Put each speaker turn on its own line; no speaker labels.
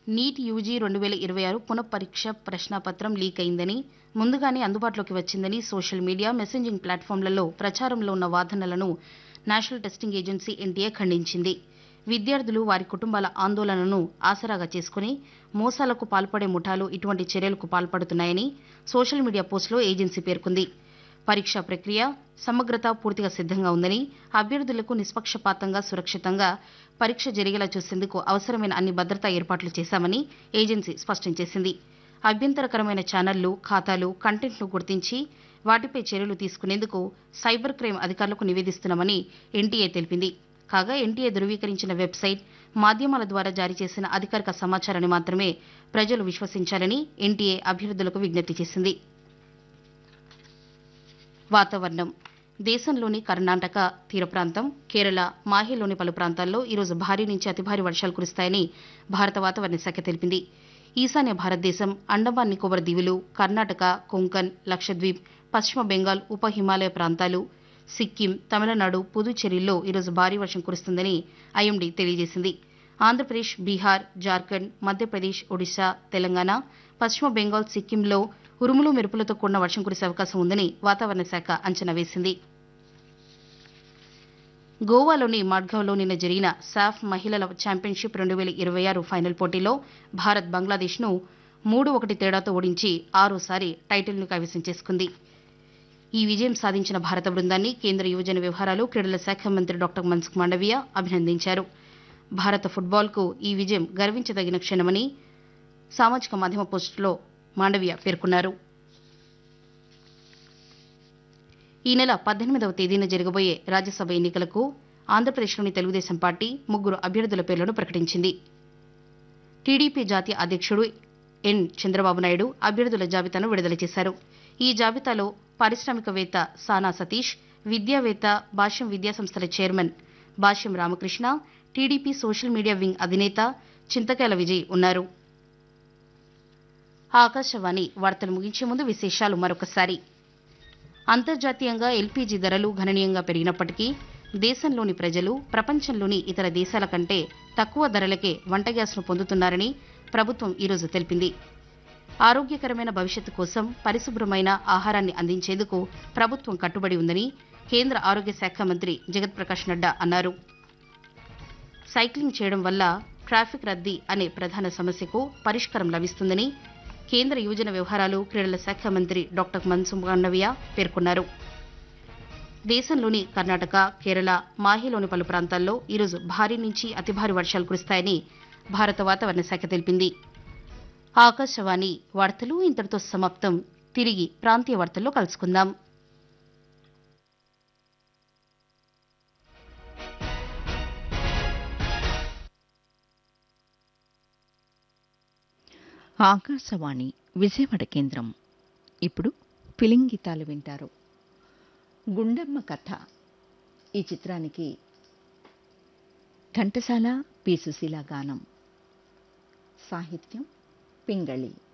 NEET UG రెండు వేల ఇరవై ఆరు పునఃపరీక్ష ప్రశ్నాపత్రం లీక్ అయిందని ముందుగానే అందుబాటులోకి వచ్చిందని సోషల్ మీడియా మెసెంజింగ్ ప్లాట్ఫామ్లలో ప్రచారంలో ఉన్న వాదనలను నేషనల్ టెస్టింగ్ ఏజెన్సీ ఎన్టీఏ ఖండించింది విద్యార్థులు వారి కుటుంబాల ఆందోళనను ఆసరాగా చేసుకుని మోసాలకు పాల్పడే ముఠాలు ఇటువంటి చర్యలకు పాల్పడుతున్నాయని సోషల్ మీడియా పోస్టులో ఏజెన్సీ పేర్కొంది పరీక్షా ప్రక్రియ సమగ్రత పూర్తిగా సిద్ధంగా ఉందని అభ్యర్థులకు నిష్పక్షపాతంగా సురక్షితంగా పరీక్ష జరిగేలా చూసేందుకు అవసరమైన అన్ని భద్రతా ఏర్పాట్లు చేశామని ఏజెన్సీ స్పష్టం చేసింది అభ్యంతరకరమైన ఛానళ్లు ఖాతాలు కంటెంట్ను గుర్తించి వాటిపై చర్యలు తీసుకునేందుకు సైబర్ క్రైమ్ అధికారులకు నివేదిస్తున్నామని ఎన్టీఏ తెలిపింది కాగా ఎన్టీఏ ధృవీకరించిన వెబ్సైట్ మాధ్యమాల ద్వారా జారీ చేసిన అధికారిక సమాచారాన్ని మాత్రమే ప్రజలు విశ్వసించాలని ఎన్టీఏ అభ్యర్థులకు విజ్ఞప్తి చేసింది వాతావరణం దేశంలోని కర్ణాటక తీర ప్రాంతం కేరళ మాహేలోని పలు ప్రాంతాల్లో ఈరోజు భారీ నుంచి అతి భారీ వర్షాలు కురుస్తాయని భారత వాతావరణ శాఖ తెలిపింది ఈశాన్య భారతదేశం అండమాన్ నికోబార్ దీవులు కర్ణాటక కొంకన్ లక్షద్వీప్ పశ్చిమ బెంగాల్ ఉప హిమాలయ ప్రాంతాలు సిక్కిం తమిళనాడు పుదుచ్చేరిల్లో ఈరోజు భారీ వర్షం కురుస్తుందని ఐఎండీ తెలియజేసింది ఆంధ్రప్రదేశ్ బీహార్ జార్ఖండ్ మధ్యప్రదేశ్ ఒడిశా తెలంగాణ పశ్చిమ బెంగాల్ సిక్కింలో ఉరుములు మెరుపులతో కూడిన వర్షం కురిసే అవకాశం ఉందని వాతావరణ శాఖ అంచనా వేసింది గోవాలోని మడ్గావ్లో నిన్న జరిగిన సాఫ్ మహిళల ఛాంపియన్షిప్ రెండు వేల ఇరవై ఆరు ఫైనల్ పోటీలో భారత్ బంగ్లాదేశ్ను మూడు ఒకటి తేడాతో ఓడించి ఆరోసారి టైటిల్ను కైవసం చేసుకుంది ఈ విజయం సాధించిన భారత బృందాన్ని కేంద్ర యువజన వ్యవహారాలు క్రీడల శాఖ మంత్రి డాక్టర్ మన్సుఖ్ మాండవీయ అభినందించారు భారత ఫుట్బాల్కు ఈ విజయం గర్వించదగిన క్షణమని సామాజిక మాధ్యమ పోస్టులో మాండవీయ పేర్కొన్నారు ఈ నెల పద్దెనిమిదవ తేదీన జరగబోయే రాజ్యసభ ఎన్నికలకు ఆంధ్రప్రదేశ్లోని తెలుగుదేశం పార్టీ ముగ్గురు అభ్యర్థుల పేర్లను ప్రకటించింది టీడీపీ జాతీయ అధ్యక్షుడు ఎన్ చంద్రబాబు నాయుడు అభ్యర్థుల జాబితాను విడుదల చేశారు ఈ జాబితాలో పారిశ్రామికవేత్త సానా సతీష్ విద్యావేత్త భాష్యం విద్యాసంస్థల chairman Bhashyam Ramakrishna TDP social media wing అధినేత చింతకాయల విజయ్ ఉన్నారు ఆకాశవాణి వార్తలు ముగించే ముందు విశేషాలు మరొకసారి అంతర్జాతీయంగా ఎల్పీజీ ధరలు గణనీయంగా పెరిగినప్పటికీ దేశంలోని ప్రజలు ప్రపంచంలోని ఇతర దేశాల కంటే తక్కువ ధరలకే వంట గ్యాస్ను పొందుతున్నారని ప్రభుత్వం ఈరోజు తెలిపింది ఆరోగ్యకరమైన భవిష్యత్తు కోసం పరిశుభ్రమైన ఆహారాన్ని అందించేందుకు ప్రభుత్వం కట్టుబడి ఉందని కేంద్ర ఆరోగ్య శాఖ మంత్రి జగత్ ప్రకాష్ నడ్డా అన్నారు సైక్లింగ్ చేయడం వల్ల ట్రాఫిక్ రద్దీ అనే ప్రధాన సమస్యకు పరిష్కారం లభిస్తుందని కేంద్ర యువజన వ్యవహారాలు క్రీడల శాఖ మంత్రి డాక్టర్ మన్సుఖ్ మాండవీయ పేర్కొన్నారు దేశంలోని కర్ణాటక కేరళ మాహేలోని పలు ప్రాంతాల్లో ఈరోజు భారీ నుంచి అతి భారీ వర్షాలు కురుస్తాయని భారత వాతావరణ శాఖ తెలిపింది ఆకాశవాణి వార్తలు ఇంతటితో సమాప్తం తిరిగి ప్రాంతీయ వార్తల్లో కలుసుకుందాం
ఆకాశవాణి విజయవాడ కేంద్రం ఇప్పుడు ఫిలిం గీతాలు వింటారు గుండమ్మ కథ ఈ చిత్రానికి ఘంటసాల పి సుశీల గానం సాహిత్యం పింగళి